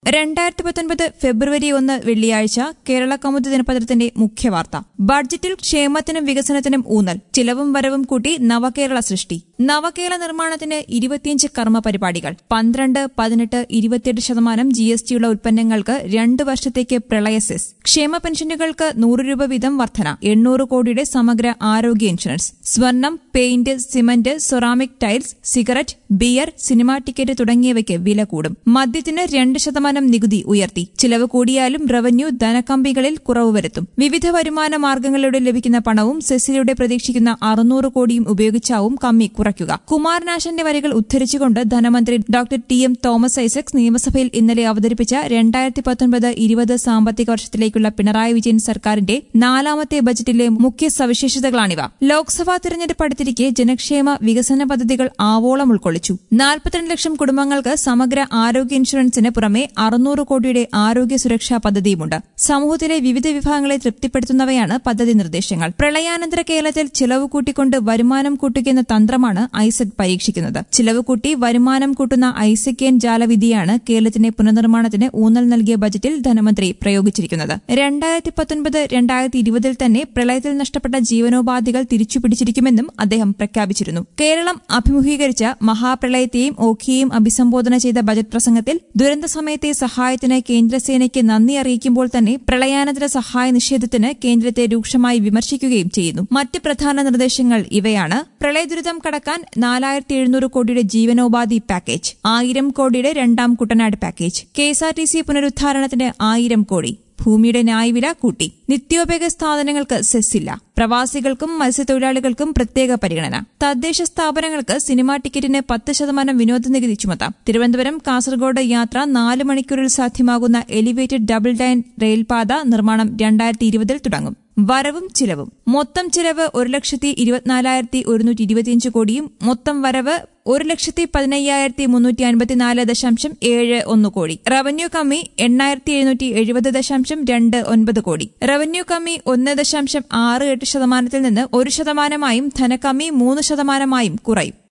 രണ്ടായിരത്തി പത്തൊൻപത് ഫെബ്രുവരി ഒന്ന് വെള്ളിയാഴ്ച കേരള കൗമുദി ദിനപത്രത്തിന്റെ മുഖ്യവാർത്ത ബഡ്ജറ്റിൽ ക്ഷേമത്തിനും വികസനത്തിനും ഊന്നൽ ചിലവും വരവും കൂട്ടി നവകേരള സൃഷ്ടി നവകേരള നിർമ്മാണത്തിന് ഇരുപത്തിയഞ്ച് കർമ്മ പരിപാടികൾ പന്ത്രണ്ട് പതിനെട്ട് ഇരുപത്തിയെട്ട് ശതമാനം ജി എസ് ടിയുള്ള ഉൽപ്പന്നങ്ങൾക്ക് രണ്ട് വർഷത്തേക്ക് പ്രളയ സെസ് ക്ഷേമ പെൻഷനുകൾക്ക് നൂറ് രൂപ വീതം വർധന എണ്ണൂറ് കോടിയുടെ സമഗ്ര ആരോഗ്യ ഇൻഷുറൻസ് സ്വർണം paint cement ceramic tiles cigarette beer cinema ticket തുടങ്ങിയവയ്ക്ക് വില കൂടും മദ്യത്തിന് രണ്ട് ശതമാനം നികുതി ഉയർത്തി ചിലവ് കൂടിയാലും റവന്യൂ ധനക്കമ്പികളിൽ കുറവ് വരുത്തും വിവിധ വരുമാന മാർഗങ്ങളിലൂടെ ലഭിക്കുന്ന പണവും സെസ്സിലൂടെ പ്രതീക്ഷിക്കുന്ന അറുന്നൂറ് കോടിയും ഉപയോഗിച്ചാവും കമ്മി കുറയ്ക്കുക കുമാരനാശന്റെ വരികൾ ഉദ്ധരിച്ചുകൊണ്ട് ധനമന്ത്രി doctor T M Thomas Isaacs നിയമസഭയിൽ ഇന്നലെ അവതരിപ്പിച്ച രണ്ടായിരത്തി പത്തൊൻപത് ഇരുപത് സാമ്പത്തിക വർഷത്തിലേക്കുള്ള പിണറായി വിജയൻ സർക്കാരിന്റെ നാലാമത്തെ ബജറ്റിലെ മുഖ്യ സവിശേഷതകളാണിവ ലോക്സഭാ തെരഞ്ഞെടുപ്പ് അടുത്തിരിക്കെ ജനക്ഷേമ വികസന പദ്ധതികൾ ആവോളം ഉൾക്കൊള്ളിച്ചു നാൽപ്പത്തിരണ്ട് ലക്ഷം കുടുംബങ്ങൾക്ക് സമഗ്ര ആരോഗ്യ ഇൻഷുറൻസിന് പുറമെ അറുന്നൂറ് കോടിയുടെ ആരോഗ്യ സുരക്ഷാ പദ്ധതിയുമുണ്ട് സമൂഹത്തിലെ വിവിധ വിഭാഗങ്ങളെ തൃപ്തിപ്പെടുത്തുന്നവയാണ് പദ്ധതി നിർദ്ദേശങ്ങൾ പ്രളയാനന്തര കേരളത്തിൽ ചിലവ് കൂട്ടിക്കൊണ്ട് വരുമാനം കൂട്ടുകയെന്ന തന്ത്രമാണ് ഐസക് പരീക്ഷിക്കുന്നത് ചിലവ് കൂട്ടി വരുമാനം കൂട്ടുന്ന ഐസക്കിയൻ ജാലവിധിയാണ് കേരളത്തിന്റെ പുനർനിർമ്മാണത്തിന് ഊന്നൽ നൽകിയ ബജറ്റിൽ ധനമന്ത്രി പ്രയോഗിച്ചിരിക്കുന്നത് രണ്ടായിരത്തി പത്തൊൻപത് രണ്ടായിരത്തി ഇരുപതിൽ തന്നെ പ്രളയത്തിൽ നഷ്ടപ്പെട്ട ജീവനോപാധികൾ തിരിച്ചുപിടിച്ചിരിക്കുമെന്നും അദ്ദേഹം പ്രഖ്യാപിച്ചിരുന്നു കേരളം അഭിമുഖീകരിച്ച മഹാപ്രളയത്തെയും ഓഖിയെയും അഭിസംബോധന ചെയ്ത ബജറ്റ് പ്രസംഗത്തിൽ ദുരന്ത സമയത്തെ സഹായത്തിന് കേന്ദ്രസേനയ്ക്ക് നന്ദി അറിയിക്കുമ്പോൾ തന്നെ പ്രളയാനന്തര സഹായ നിഷേധത്തിന് കേന്ദ്രത്തെ രൂക്ഷമായി വിമർശിക്കുകയും ചെയ്യുന്നു മറ്റ് പ്രധാന നിർദ്ദേശങ്ങൾ ഇവയാണ് പ്രളയദുരിതം കടക്കാൻ നാലായിരത്തി എഴുന്നൂറ് കോടിയുടെ ജീവനോപാധി പാക്കേജ് ആയിരം കോടിയുടെ രണ്ടാം കുട്ടനാട് പാക്കേജ് കെഎസ്ആർടിസി പുനരുദ്ധാരണത്തിന് ആയിരം കോടി ഭൂമിയുടെ ന്യായവില കൂട്ടി നിത്യോപയോഗ സാധനങ്ങൾക്ക് സെസ്സില്ല പ്രവാസികൾക്കും മത്സ്യത്തൊഴിലാളികൾക്കും പ്രത്യേക പരിഗണന തദ്ദേശ സ്ഥാപനങ്ങൾക്ക് സിനിമാ ടിക്കറ്റിന് പത്ത് ശതമാനം വിനോദ നികുതി ചുമത്താം തിരുവനന്തപുരം കാസർഗോഡ് യാത്ര നാല് മണിക്കൂറിൽ സാധ്യമാകുന്ന എലിവേറ്റഡ് ഡബിൾ ലൈൻ റെയിൽപാത നിർമ്മാണം രണ്ടായിരത്തി ഇരുപതിൽ തുടങ്ങും വരവും ചിലവും മൊത്തം ചിലവ് ഒരു ലക്ഷത്തി ഇരുപത്തിനാലായിരത്തി ഒരുന്നൂറ്റി ഇരുപത്തിയഞ്ച് കോടിയും മൊത്തം വരവ് ഒരു ലക്ഷത്തി പതിനയ്യായിരത്തി മുന്നൂറ്റി അൻപത്തിനാല് ദശാംശം ഏഴ് ഒന്ന് കോടി റവന്യൂ കമ്മി എണ്ണായിരത്തി എഴുന്നൂറ്റി എഴുപത് ദശാംശം രണ്ട് ഒൻപത് കോടി റവന്യൂ കമ്മി ഒന്ന് ദശാംശം ആറ് എട്ട് ശതമാനത്തിൽ നിന്ന് ഒരു ശതമാനമായും ധനക്കമ്മി മൂന്ന് ശതമാനമായും കുറയും